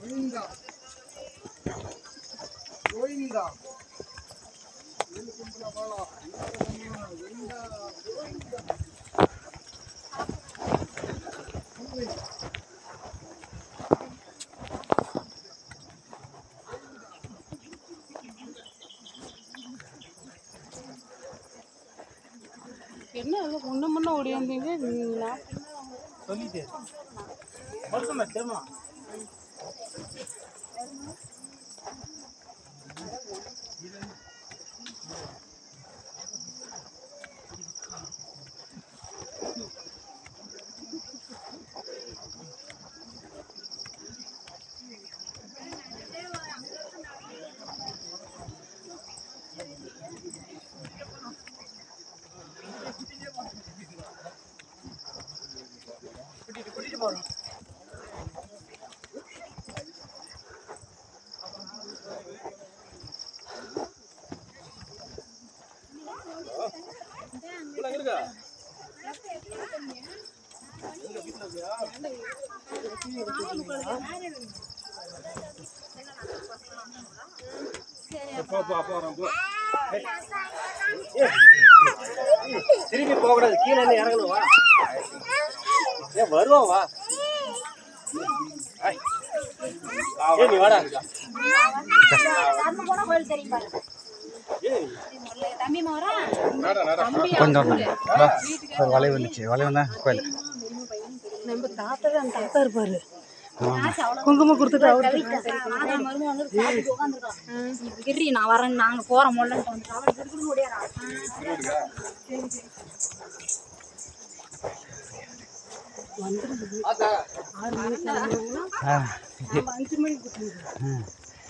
கோவிந்தா கோவிந்தா வேலு கும்பல பாலா கோவிந்தா கோவிந்தா என்ன அது முன்ன முன்ன ஓடியாந்தீங்க நான் சொல்லிட்டு வருஷம் தெரியுமா திரும்பி போக கூடாது கீழே இருந்து இறங்கணும் வா ஏன் வருவான் வா ஏய், நீ வாடா நம்ம போனா கோயில் தெரியும் பாரு ஏய் தம்பி மகரா கொஞ்சம் ஒரு வளைவு வந்துச்சு வளைவு வந்தா கோயில் நம்ம தாத்தா தான் தாத்தா இருப்பாரு குங்குமம் கொடுத்துட்டு அவரு கிரி நான் வரேன் நாங்க போறோம் முள்ளன்ட்டு வந்து அவன் கிரிக்கிட்டு முடியாதா ஆறு மணிக்கு கிளம்புனாங்கன்னா ஆ நம்ம அஞ்சு மணிக்கு கொடுத்துருவோம்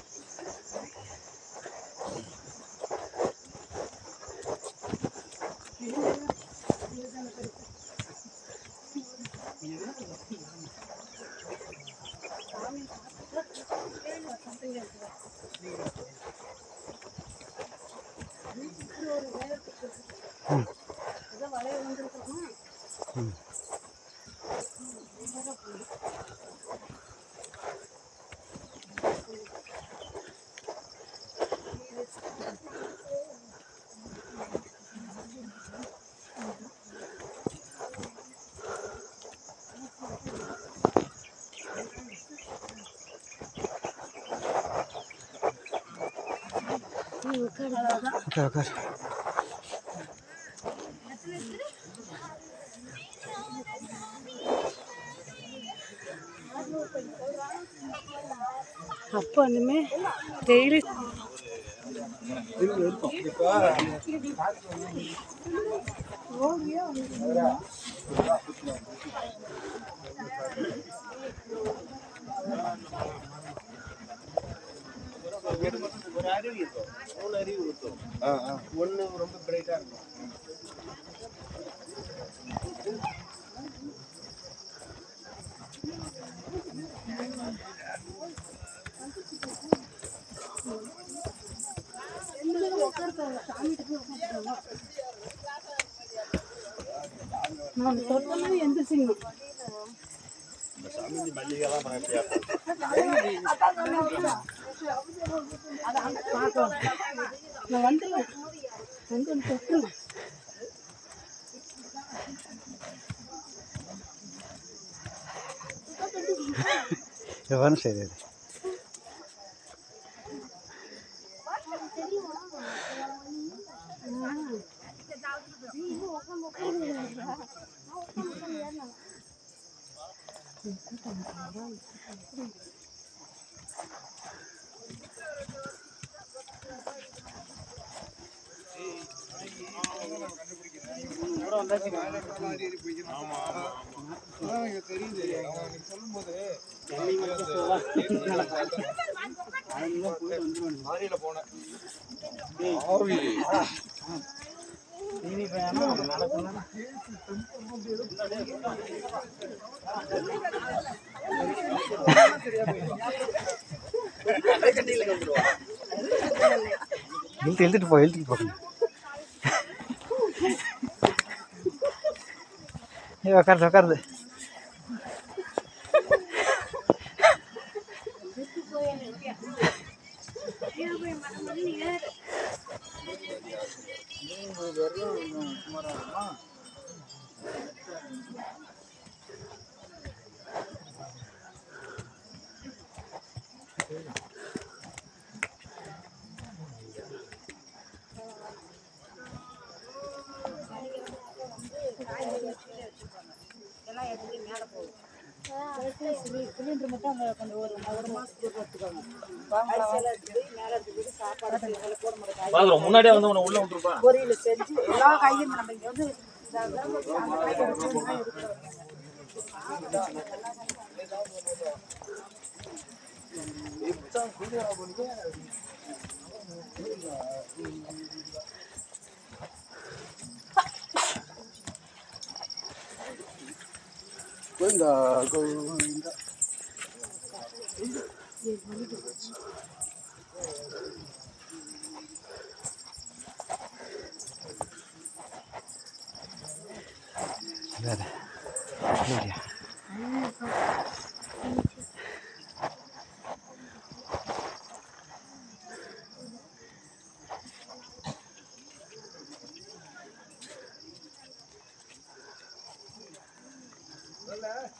உட்கார் உட்கார் அப்போ இனிமே டெய்லி ஒரு அறிவு இருக்கும் மூணு அறிவு இருக்கும் ஒண்ணு ரொம்ப பிரைட்டா இருக்கும் நான் தொட்டமே எந்திரிச்சிங்க நான் வந்துடுவேன் வந்து ஒன்று தொட்டுருவேன் எவரும் சரி அது தெரியுது அவன் நீ சொல்லும்போது ஆரியில போனேன் ஆவி இழுத்து இழுத்துட்டு போ இழுத்துட்டு போகணும் ஏய் உட்காருது உட்காருது சிலிண்டர் மட்டும் அங்கே கொஞ்சம் ஒரு ஒரு மாதத்துக்கு எடுத்துக்கோங்க அரிசியெல்லாம் எடுத்து மேலே எடுத்துக்கிட்டு சாப்பாடு இதெல்லாம் போட மாட்டேன் பாக்குறோம் முன்னாடியே வந்து உன்னை உள்ள விட்டுருப்பா பொரியல் செஞ்சு எல்லா காயும் நம்ம இங்கே வந்து இந்த கிராமத்துல அந்த காய் எடுத்து தான் இருக்கிறோம் கோவிந்தா கோவிந்தா வேறு இல்லையா இல்ல